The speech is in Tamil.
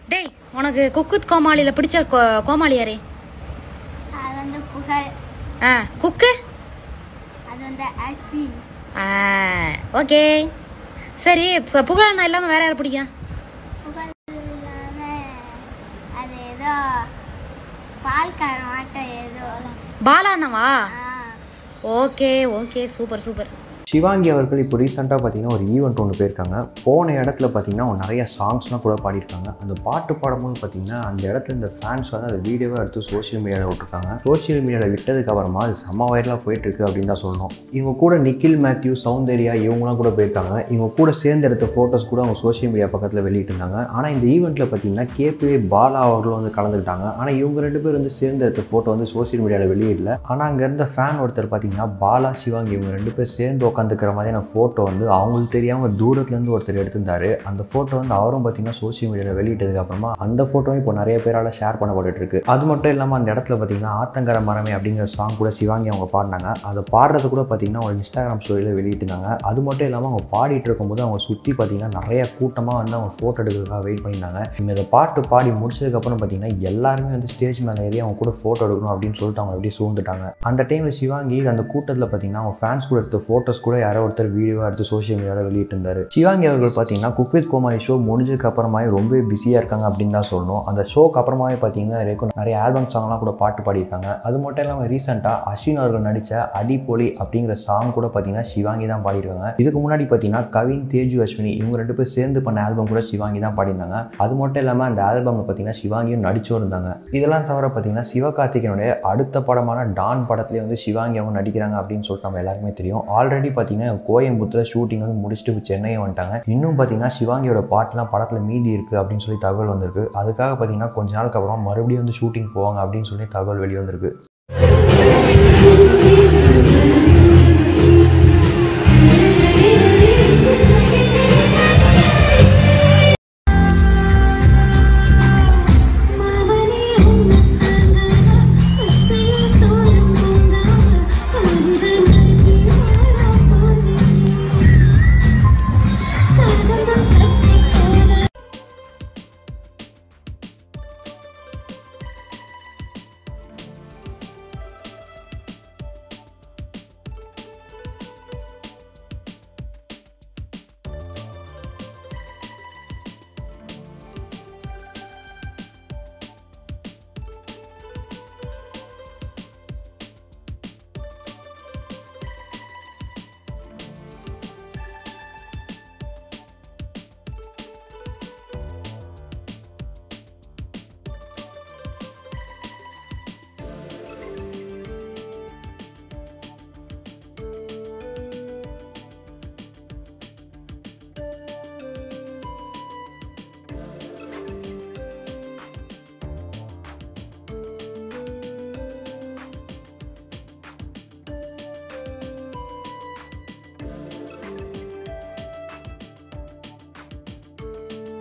டேய் உனக்கு குக்குத் கோமாளியில் பிடிச்ச கோ- கோமாளி யாரே அது வந்து புகழ் ஆ குக்கு அது வந்து அஸ்வின் ஆ ஓகே சரி இப்போ புகழண்ணா இல்லாமல் வேற யார் பிடிக்கும் புகழ் இல்லாம அது ஏதோ பால்கார மாட்டம் ஏதோ பாலா அண்ணாவா ஆ okay okay super super Sivaangi அவர்கள் இப்போ ரீசெண்டாக பார்த்தீங்கன்னா ஒரு ஈவெண்ட் ஒன்று போயிருக்காங்க போன இடத்துல பார்த்தீங்கன்னா அவங்க நிறைய சாங்ஸ்லாம் கூட பாடியிருக்காங்க அந்த பாட்டு பாடும்போது பார்த்தீங்கன்னா அந்த இடத்துல இந்த ஃபேன்ஸ் வந்து அந்த வீடியோவை எடுத்து சோஷியல் மீடியாவில் விட்டுருக்காங்க சோஷியல் மீடியாவில் விட்டதுக்கு அப்புறமா அது செம்ம வைரலாக போயிட்டு இருக்கு அப்படின்னு தான் சொல்லணும் இவங்க கூட நிக்கில் மேத்யூ சௌந்தர்யா இவங்கலாம் கூட போயிருக்காங்க இவங்க கூட சேர்ந்து எடுத்த ஃபோட்டோஸ் கூட அவங்க சோஷியல் மீடியா பக்கத்தில் வெளியிட்டிருந்தாங்க ஆனால் இந்த ஈவெண்ட்டில் பார்த்தீங்கன்னா கேபிஏ பாலா அவர்களும் வந்து கலந்துக்கிட்டாங்க ஆனால் இவங்க ரெண்டு பேர் வந்து சேர்ந்து எடுத்த ஃபோட்டோ வந்து சோஷியல் மீடியாவில் வெளியிடல ஆனால் அங்கே இருந்த ஃபேன் ஒருத்தர் பார்த்தீங்கன்னா பாலா சிவாங்கி இவங்க ரெண்டு பேர் சேர்ந்து உட்காந்துக்கிற மாதிரியான ஃபோட்டோ வந்து அவங்களுக்கு தெரியாமல் தூரத்துலேருந்து ஒருத்தர் எடுத்திருந்தாரு அந்த ஃபோட்டோ வந்து அவரும் பார்த்தீங்கன்னா சோஷியல் மீடியாவில் வெளியிட்டதுக்கு அப்புறமா அந்த ஃபோட்டோவும் இப்போ நிறைய பேரால் ஷேர் பண்ணப்பட்டு இருக்கு அது மட்டும் இல்லாமல் அந்த இடத்துல பார்த்தீங்கன்னா ஆத்தங்கர மரமே அப்படிங்கிற சாங் கூட சிவாங்கி அவங்க பாடினாங்க அதை பாடுறது கூட பார்த்தீங்கன்னா அவங்க இன்ஸ்டாகிராம் ஸ்டோரியில் வெளியிட்டிருந்தாங்க அது மட்டும் இல்லாமல் அவங்க பாடிட்டு இருக்கும்போது அவங்க சுற்றி பார்த்தீங்கன்னா நிறைய கூட்டமாக வந்து அவங்க ஃபோட்டோ எடுக்கிறதுக்காக வெயிட் பண்ணியிருந்தாங்க இவங்க இந்த பாட்டு பாடி முடிச்சதுக்கப்புறம் பார்த்தீங்கன்னா எல்லாருமே வந்து ஸ்டேஜ் மேலே ஏறி அவங்க கூட ஃபோட்டோ எடுக்கணும் அப்படின்னு சொல்லிட்டு அவங்க அப்படியே சூழ்ந்துட்டாங்க அந்த டைமில் சிவாங்கி அந்த கூட்டத்தில் பார்த்தீங்கன்னா அவங்க ஃபேன்ஸ் கூட எடுத்த ஃபோட்டோஸ் கூட யாரோ ஒருத்தர் வீடியோவாக எடுத்து சோஷியல் மீடியாவில் வெளியிட்டிருந்தாரு சிவாங்கி அவர்கள் பார்த்தீங்கன்னா குக்வித் கோமாளி ஷோ முடிஞ்சதுக்கு அப்புறமாவே ரொம்ப பிஸியாக இருக்காங்க அப்படின்னு தான் சொல்லணும் அந்த ஷோக்கு அப்புறமாவே பார்த்தீங்கன்னா நிறைய நிறைய ஆல்பம் சாங்லாம் கூட பாட்டு பாடியிருக்காங்க அது மட்டும் இல்லாமல் ரீசெண்டாக அஸ்வின் அவர்கள் நடித்த அடிப்பொலி அப்படிங்கிற சாங் கூட பார்த்தீங்கன்னா சிவாங்கி தான் பாடியிருக்காங்க இதுக்கு முன்னாடி பார்த்தீங்கன்னா கவின் தேஜு அஸ்வினி இவங்க ரெண்டு பேர் சேர்ந்து பண்ண ஆல்பம் கூட சிவாங்கி தான் பாடியிருந்தாங்க அது மட்டும் இல்லாமல் அந்த ஆல்பமில் பார்த்தீங்கன்னா சிவாங்கியும் நடிச்சும் இருந்தாங்க இதெல்லாம் தவிர பார்த்தீங்கன்னா சிவகார்த்திகனுடைய அடுத்த படமான டான் படத்துலேயே வந்து சிவாங்கி அவங்க நடிக்கிறாங்க அப்படின்னு சொல்லிட்டு நம்ம எல்லாருக்குமே தெரியும் ஆல்ரெடி பார்த்தீங்கன்னா கோயம்புத்தூர் ஷூட்டிங் வந்து முடிச்சுட்டு இப்போ சென்னையை வந்துட்டாங்க இன்னும் பார்த்தீங்கன்னா சிவாங்கியோட பாட்டுலாம் படத்தில் மீதி இருக்குது அப்படின்னு சொல்லி தகவல் வந்திருக்கு அதுக்காக பார்த்தீங்கன்னா கொஞ்ச நாளுக்கு அப்புறம் மறுபடியும் வந்து ஷூட்டிங் போவாங்க அப்படின்னு சொல்லி தகவல் வெளியே வந்திருக்கு